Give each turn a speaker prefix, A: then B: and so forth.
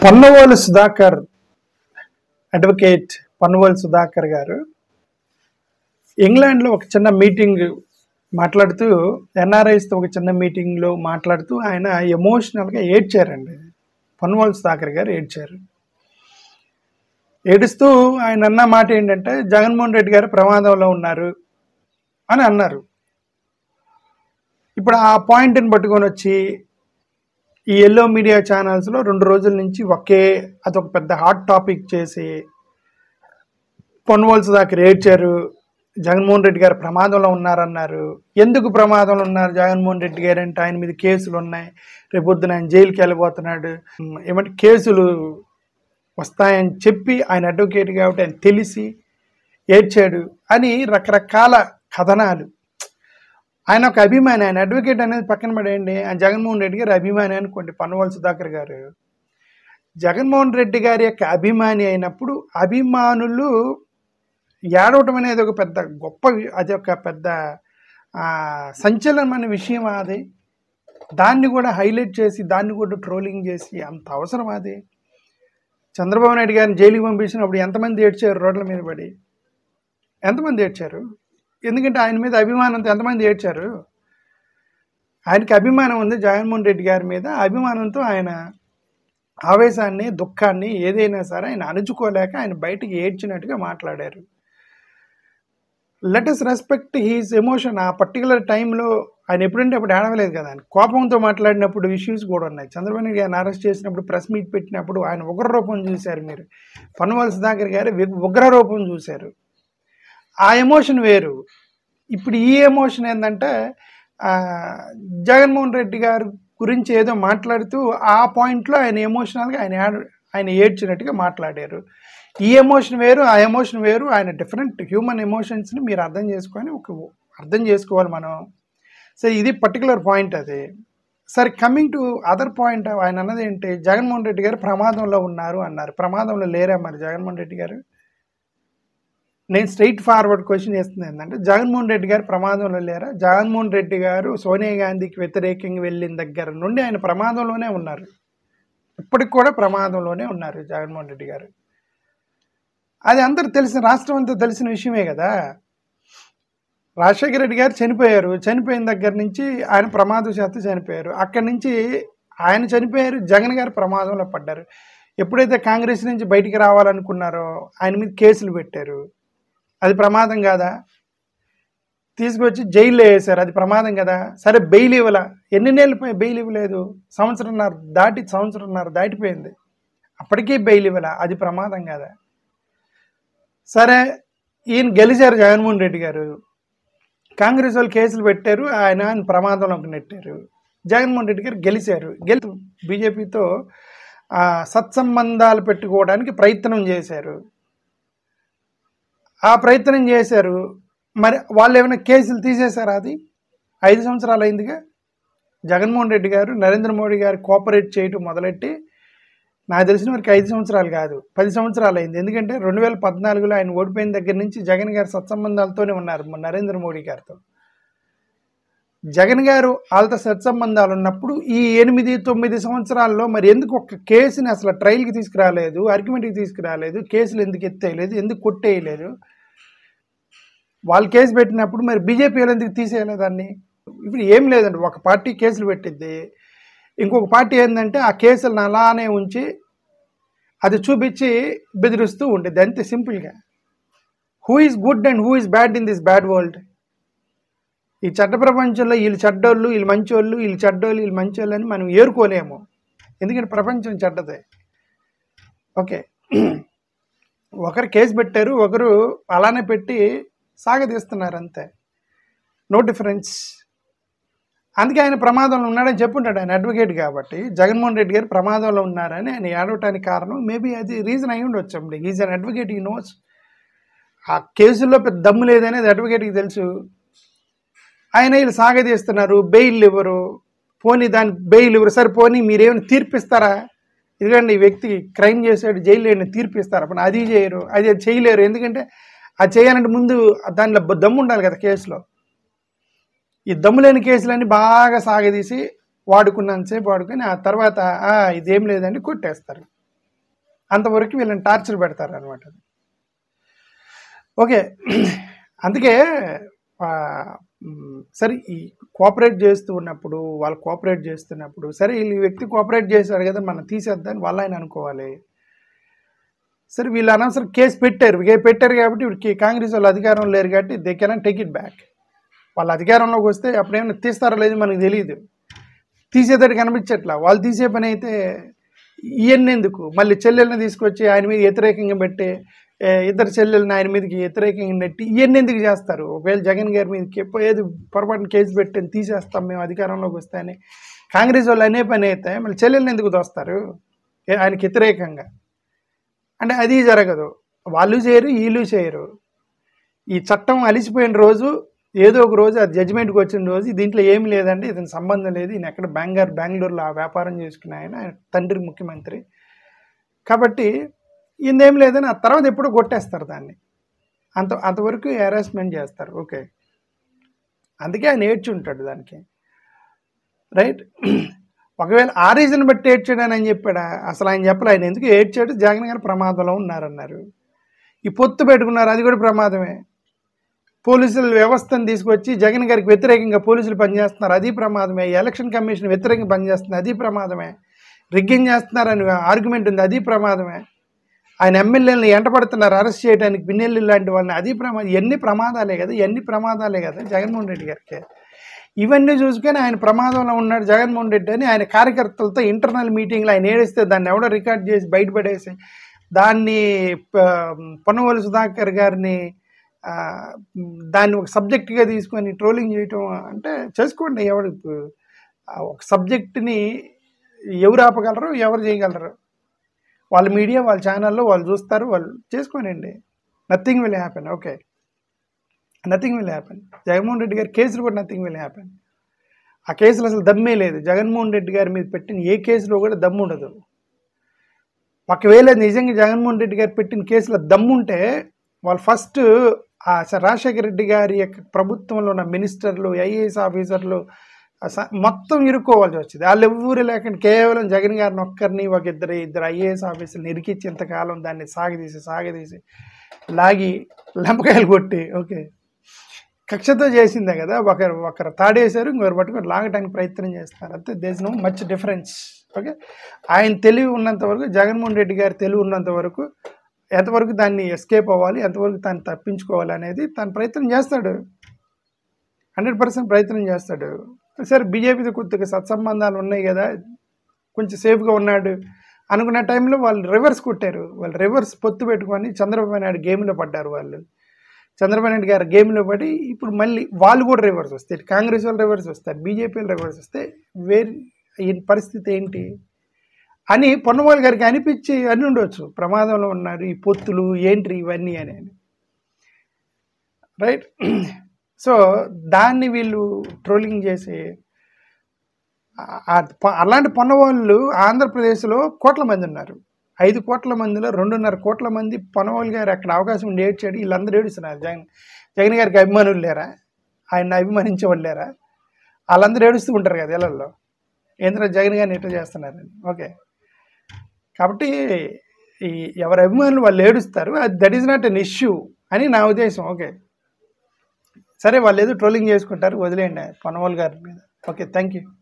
A: Ponnavolu Sudhakar advocate Ponnavolu Sudhakar గారు ఇంగ్లాండ్లో ఒక చిన్న మీటింగ్ మాట్లాడుతూ ఎన్ఆర్ఐస్తో ఒక చిన్న మీటింగ్లో మాట్లాడుతూ ఆయన ఎమోషనల్గా ఏడ్చారండి పొన్నవోలు సుధాకర్ గారు ఏడ్చారు ఏడుస్తూ ఆయన అన్న మాట ఏంటంటే జగన్మోహన్ రెడ్డి గారు ప్రమాదంలో ఉన్నారు అని అన్నారు ఇప్పుడు ఆ పాయింట్ని పట్టుకొని వచ్చి ఈ ఎల్లో మీడియా ఛానల్స్లో రెండు రోజుల నుంచి ఒకే అదొక పెద్ద హాట్ టాపిక్ చేసి పొన్వోల్స్ దాకా ఏడ్చారు జగన్మోహన్ రెడ్డి గారు ప్రమాదంలో ఉన్నారన్నారు ఎందుకు ప్రమాదంలో ఉన్నారు జగన్మోహన్ రెడ్డి గారు అంటే ఆయన మీద కేసులు ఉన్నాయి రేపొద్దున ఆయన జైలుకి వెళ్ళిపోతున్నాడు ఉమ్, ఏమంటే కేసులు వస్తాయని చెప్పి ఆయన అడ్వకేట్ కాబట్టి ఆయన తెలిసి ఏడ్చాడు అని రకరకాల కథనాలు ఆయన ఒక అభిమాని ఆయన అడ్వకేట్ అనేది పక్కన పడేయండి ఆయన జగన్మోహన్ రెడ్డి గారు అభిమాని అనుకోండి పన్నవాళ్ళ సుధాకర్ గారు జగన్మోహన్ రెడ్డి గారి యొక్క అభిమాని అయినప్పుడు అభిమానులు ఏడవటం అనేది ఒక పెద్ద గొప్ప వి- అది ఒక పెద్ద ఆ, సంచలనమైన విషయం అది దాన్ని కూడా హైలైట్ చేసి దాన్ని కూడా ట్రోలింగ్ చేసి అంత అవసరం అది చంద్రబాబు నాయుడు గారిని జైలుకి పంపించినప్పుడు ఎంతమంది ఏడ్చారు రోడ్ల మీద పడి ఎంతమంది ఏడ్చారు ఎందుకంటే ఆయన మీద అభిమానంతో ఎంతమంది ఏడ్చారు ఆయనకి అభిమానం ఉంది జగన్మోహన్ రెడ్డి గారి మీద అభిమానంతో ఆయన ఆవేశాన్ని దుఃఖాన్ని ఏదైనా సరే ఆయన అణుచుకోలేక ఆయన బయటికి ఏడ్చినట్టుగా మాట్లాడారు let us respect his emotion ఆ పర్టికులర్ టైంలో ఆయన ఎప్పుడంటే అప్పుడు ఏడవలేదు కదా ఆయన కోపంతో మాట్లాడినప్పుడు ఇష్యూస్ కూడా ఉన్నాయి చంద్రబాబు నాయుడు గారిని అరెస్ట్ చేసినప్పుడు ప్రెస్ మీట్ పెట్టినప్పుడు ఆయన ఉగ్ర రూపం చూశారు మీరు పన్నువల్ సుధాకర్ గారు వి- ఉగ్ర రూపం చూశారు ఆ ఎమోషన్ వేరు ఇప్పుడు ఈ ఎమోషన్ ఏంటంటే ఆ, జగన్మోహన్ రెడ్డి గారి గురించి ఏదో మాట్లాడుతూ ఆ పాయింట్లో ఆయన ఎమోషనల్గా ఆయన ఏడ- ఆయన ఏడ్చినట్టుగా మాట్లాడారు ఈ ఎమోషన్ వేరు ఆ ఎమోషన్ వేరు ఆయన డిఫరెంట్ హ్యూమన్ ఎమోషన్స్ని మీరు అర్థం చేసుకొని ఒక అర్థం చేసుకోవాలి మనం సరే ఇది పర్టికులర్ పాయింట్ అది సరే కమింగ్ టు అదర్ పాయింట్ ఆయన అన్నది ఏంటి జగన్మోహన్ రెడ్డి గారు ప్రమాదంలో ఉన్నారు అన్నారు ప్రమాదంలో లేరా మరి జగన్మోహన్ రెడ్డి గారు నేను స్ట్రైట్ ఫార్వర్డ్ క్వశ్చన్ చేస్తుంది ఏంటంటే జగన్మోహన్ రెడ్డి గారు ప్రమాదంలో లేరా జగన్మోహన్ రెడ్డి గారు సోనియా గాంధీకి వ్యతిరేకంగా వెళ్ళిన దగ్గర నుండి ఆయన ప్రమాదంలోనే ఉన్నారు ఇప్పటికి కూడా ప్రమాదంలోనే ఉన్నారు జగన్మోహన్ రెడ్డి గారు అది అందరూ తెలిసిన రాష్ట్రం అంతా తెలిసిన విషయమే కదా రాజశేఖర రెడ్డి గారు చనిపోయారు చనిపోయిన దగ్గర నుంచి ఆయన ప్రమాదశాత్తు చనిపోయారు అక్కడి నుంచి ఆయన చనిపోయారు జగన్ గారు ప్రమాదంలో పడ్డారు ఎప్పుడైతే కాంగ్రెస్ నుంచి బయటికి రావాలనుకున్నారో ఆయన మీద కేసులు పెట్టారు అది ప్రమాదం కాదా తీసుకొచ్చి జైల్లో వేశారు అది ప్రమాదం కదా సరే బెయిల్ ఇవ్వాల ఎన్ని నెలలు పోయి బెయిల్ ఇవ్వలేదు సంవత్సరంన్నర దాటి సంవత్సరంన్నర దాటిపోయింది అప్పటికీ బెయిల్ ఇవ్వాల అది ప్రమాదం కదా సరే ఈయన గెలిచారు జగన్మోహన్ రెడ్డి గారు కాంగ్రెస్ వాళ్ళు కేసులు పెట్టారు ఆయన ఆయన ప్రమాదంలోకి నెట్టారు జగన్మోహన్ రెడ్డి గారు గెలిచారు గెలి బీజేపీతో సత్సంబంధాలు పెట్టుకోవడానికి ప్రయత్నం చేశారు ఆ ప్రయత్నం చేశారు మరి వాళ్ళు ఏమైనా కేసులు తీసేశారా అది ఐదు సంవత్సరాలు అయిందిగా జగన్మోహన్ రెడ్డి గారు నరేంద్ర మోడీ గారు కోఆపరేట్ చేయటం మొదలెట్టి నాకు తెలిసిన వరకు ఐదు సంవత్సరాలు కాదు పది సంవత్సరాలు అయింది ఎందుకంటే రెండు వేల పద్నాలుగులో ఆయన ఓడిపోయిన దగ్గర నుంచి జగన్ గారు సత్సంబంధాలతోనే ఉన్నారు మన నరేంద్ర మోడీ గారితో జగన్ గారు వాళ్ళతో సత్సంబంధాలు ఉన్నప్పుడు ఈ ఎనిమిది తొమ్మిది సంవత్సరాల్లో మరి ఎందుకు ఒక కేసుని అసలు ట్రయల్కి తీసుకురాలేదు ఆర్గ్యుమెంట్కి తీసుకురాలేదు కేసులు ఎందుకు ఎత్తేయలేదు ఎందుకు కొట్టేయలేదు వాళ్ళు కేసు పెట్టినప్పుడు మరి బీజేపీ వాళ్ళు ఎందుకు తీసేయలేదు దాన్ని ఇప్పుడు ఏం లేదండి ఒక పార్టీ కేసులు పెట్టిద్ది ఇంకొక పార్టీ ఏంటంటే ఆ కేసులను అలానే ఉంచి అది చూపించి బెదిరిస్తూ ఉంటుంది అంతే సింపుల్గా who is good and who is bad in this bad world ఈ చెడ్డ ప్రపంచంలో వీళ్ళు చెడ్డోళ్ళు వీళ్ళు మంచోళ్ళు వీళ్ళు చెడ్డోళ్ళు వీళ్ళు మంచోళ్ళు అని మనం ఏరుకోలేము ఎందుకంటే ప్రపంచం చెడ్డదే ఓకే ఒకరు కేసు పెట్టారు ఒకరు అలానే పెట్టి సాగదీస్తున్నారు అంతే నో డిఫరెన్స్ అందుకే ఆయన ప్రమాదంలో ఉన్నాడని చెప్పుంటాడు ఆయన అడ్వకేట్ కాబట్టి జగన్మోహన్ రెడ్డి గారు ప్రమాదంలో ఉన్నారని ఆయన ఏడవటానికి కారణం మేబీ అది రీజన్ అయి ఉండొచ్చు అండి is an advocate he knows ఆ కేసుల్లో పెద్ద దమ్ము లేదనేది అడ్వకేట్కి తెలుసు ఆయన వీళ్ళు సాగదీస్తున్నారు బెయిల్ ఇవ్వరు పోనీ దాని బెయిల్ ఇవ్వరు సరే పోనీ మీరేమైనా తీర్పిస్తారా ఎందుకంటే ఈ వ్యక్తి క్రైమ్ చేసాడు జైలు లేని తీర్పిస్తారు అప్పుడు అది చేయరు అది చేయలేరు ఎందుకంటే అది చేయాలంటే ముందు దానిలో దమ్ము ఉండాలి కదా కేసులో ఈ దమ్ము లేని కేసులన్నీ బాగా సాగదీసి వాడుకున్నంతసేపు వాడుకొని ఆ తర్వాత "ఆ, ఇదేం లేదండి కొట్టేస్తారు అంతవరకు వీళ్ళని టార్చర్ పెడతారు అనమాట ఓకే అందుకే ఆ, మ్, సరే ఈ కోఆపరేట్ చేస్తూ ఉన్నప్పుడు వాళ్ళు కోఆపరేట్ చేస్తున్నప్పుడు సరే ఈ వ్యక్తి కోఆపరేట్ చేశాడు కదా మనం తీసేద్దాం వాళ్ళు ఆయన అనుకోవాలి సరే వీళ్ళు అనవసరం కేసు పెట్టారు ఇక పెట్టారు కాబట్టి ఇప్పుడు కాంగ్రెస్ వాళ్ళు అధికారం లేరు కాబట్టి they cannot take it back వాళ్ళ అధికారంలోకి వస్తే అప్పుడేమైనా తీస్తారో లేదో మనకు తెలియదు తీసేటట్టు కనిపించట్లా వాళ్ళు తీసే పని అయితే ఇవన్నీ ఎందుకు మళ్ళీ చెల్లెల్ని తీసుకొచ్చి ఆయన మీద వ్యతిరేకంగా పెట్టి ఏ, ఇద్దరు చెల్లెల్ని ఆయన మీదకి వ్యతిరేకంగా నెట్టి ఇవన్నీ ఎందుకు చేస్తారు ఒకవేళ జగన్ గారి మీదకి ఎప్పుడు ఏది పొరపాటున కేసు పెట్టి తీసేస్తాం మేము అధికారంలోకి వస్తాయని కాంగ్రెస్ వాళ్ళు అనే పని అయితే మళ్ళీ చెల్లెల్ని ఎందుకు దోస్తారు ఏ- ఆయనకి వ్యతిరేకంగా అంటే అది జరగదు వాళ్ళు చేయరు వీళ్ళు చేయరు ఈ చట్టం అలిసిపోయిన రోజు ఏదో ఒక రోజు అది జడ్జిమెంట్కి వచ్చిన రోజు దీంట్లో ఏమి లేదండి ఇతని సంబంధం లేదు ఈయన ఎక్కడ బెంగారు బెంగళూరులో ఆ వ్యాపారం చేసుకున్న ఆయన ఆయన తండ్రి ముఖ్యమంత్రి కాబట్టి ఈయనేం లేదని ఆ తర్వాత ఎప్పుడో కొట్టేస్తారు దాన్ని అంత అంతవరకు హెరాస్మెంట్ చేస్తారు ఓకే అందుకే ఆయన ఏడ్చి ఉంటాడు దానికి రైట్ ఒకవేళ ఆ రీజన్ బట్టి ఏడ్చాడని అని చెప్పాడా అసలు ఆయన చెప్పలే ఆయన ఎందుకు ఏడ్చాడు జగన్ గారు ప్రమాదంలో ఉన్నారన్నారు ఈ పొత్తు పెట్టుకున్నారు అది కూడా ప్రమాదమే పోలీసుల వ్యవస్థను తీసుకొచ్చి జగన్ గారికి వ్యతిరేకంగా పోలీసులు పనిచేస్తున్నారు అది ప్రమాదమే ఎలక్షన్ కమిషన్ వ్యతిరేకంగా పనిచేస్తుంది అది ప్రమాదమే రిగ్గింగ్ చేస్తున్నారని ఆర్గ్యుమెంట్ ఉంది అది ప్రమాదమే ఆయన ఎమ్మెల్యేలను ఎంటపడుతున్నారు అరెస్ట్ చేయడానికి పిన్నెల్లి లాంటి వాళ్ళని అది ప్రమాదం ఇవన్నీ ప్రమాదాలే కదా ఇవన్నీ ప్రమాదాలే కదా జగన్మోహన్ రెడ్డి గారికి ఇవన్నీ చూసుకొని ఆయన ప్రమాదంలో ఉన్నాడు జగన్మోహన్ రెడ్డి అని ఆయన కార్యకర్తలతో ఇంటర్నల్ మీటింగ్లో ఆయన ఏడిస్తే దాన్ని ఎవడో రికార్డ్ చేసి బయటపడేసి దాన్ని ప- పొన్నవోలు సుధాకర్ గారిని ఆ, దాన్ని ఒక సబ్జెక్ట్గా తీసుకొని ట్రోలింగ్ చేయటం అంటే చేసుకోండి ఎవరు ఆ ఒక సబ్జెక్ట్ని ఎవరు ఆపగలరు ఎవరు చేయగలరు వాళ్ళ మీడియా వాళ్ళ ఛానల్లో వాళ్ళు చూస్తారు వాళ్ళు చేసుకోనండి nothing will happen okay nothing will happen Jaganmohan Reddy గారి కేసులు కూడా నథింగ్ విల్ హ్యాపెన్ ఆ కేసులు అసలు దమ్మే లేదు జగన్మోహన్ రెడ్డి గారి మీద పెట్టిన ఏ కేసులో కూడా దమ్ము ఉండదు ఒకవేళ నిజంగా జగన్మోహన్ రెడ్డి గారు పెట్టిన కేసులో దమ్ముంటే వాళ్ళు ఫస్ట్ ఆ స- రాజశేఖర రెడ్డి గారి యొక్క ప్రభుత్వంలో ఉన్న మినిస్టర్లు ఐఏఎస్ ఆఫీసర్లు ఆ స- మొత్తం ఇరుక్కోవాల్సి వచ్చింది వాళ్ళు ఎవ్వరు లేకుండా కేవలం జగన్ గారిని ఒక్కరిని ఒక ఇద్దరు ఇద్దరు ఐఏఎస్ ఆఫీసర్ని ఇరికిచ్చి ఇంతకాలం దాన్ని సాగదీసి సాగదీసి లాగి లంపకాయలు కొట్టి ఓకే కక్షతో చేసిందే కదా ఒకరు ఒకరు తాడేశారు ఇంకొకరు పట్టుకొని లాగడానికి ప్రయత్నం చేస్తారు అంతే there's no much difference okay ఆయన తెలివి ఉన్నంత వరకు జగన్మోహన్ రెడ్డి గారి తెలివి ఉన్నంత వరకు ఎంతవరకు దాన్ని ఎస్కేప్ అవ్వాలి ఎంతవరకు దాన్ని తప్పించుకోవాలి అనేది తన ప్రయత్నం చేస్తాడు హండ్రెడ్ పర్సెంట్ ప్రయత్నం చేస్తాడు సరే బీజేపీతో కొద్దిగా సత్సంబంధాలు ఉన్నాయి కదా కొంచెం సేఫ్గా ఉన్నాడు అనుకున్న టైంలో వాళ్ళు రివర్స్ కొట్టారు వాళ్ళు రివర్స్ పొత్తు పెట్టుకొని చంద్రబాబు నాయుడు గేమ్లో పడ్డారు వాళ్ళు చంద్రబాబు నాయుడు గారు గేమ్లో పడి ఇప్పుడు మళ్ళీ వాళ్ళు కూడా రివర్స్ వస్తారు కాంగ్రెస్ వాళ్ళు రివర్స్ వస్తారు బీజేపీ వాళ్ళు రివర్స్ వస్తే వేరే ఈ పరిస్థితి ఏంటి అని పొన్నవాళ్ళ గారికి అనిపించి అని ఉండొచ్చు ప్రమాదంలో ఉన్నారు ఈ పొత్తులు ఏంటి ఇవన్నీ అని రైట్ సో దాన్ని వీళ్ళు ట్రోలింగ్ చేసి ఆ- ఆ- ప- అలాంటి పొన్నవాళ్ళు ఆంధ్రప్రదేశ్లో కోట్ల మంది ఉన్నారు ఐదు కోట్ల మందిలో రెండున్నర కోట్ల మంది పొన్నవాళ్ళు గారు అక్కడ అవకాశం ఉండి ఏడ్చాడు వీళ్ళందరూ ఏడుస్తున్నారు జగన్ జగన్ గారికి అభిమానులు లేరా ఆయన అభిమానించే వాళ్ళు లేరా వాళ్ళందరూ ఏడుస్తూ ఉంటారు కదా ఇళ్ళల్లో ఏంద్ర జగన్ గారిని ఎట్లా చేస్తున్నారని ఓకే కాబట్టి ఈ ఎవరి అభిమానులు వాళ్ళు ఏడుస్తారు అది that is not an issue అని నా ఉద్దేశం ఓకే సరే వాళ్ళు ఏదో ట్రోలింగ్ చేసుకుంటారు వదిలేయండి పొన్నవాళ్ళు గారి మీద ఓకే థ్యాంక్ యూ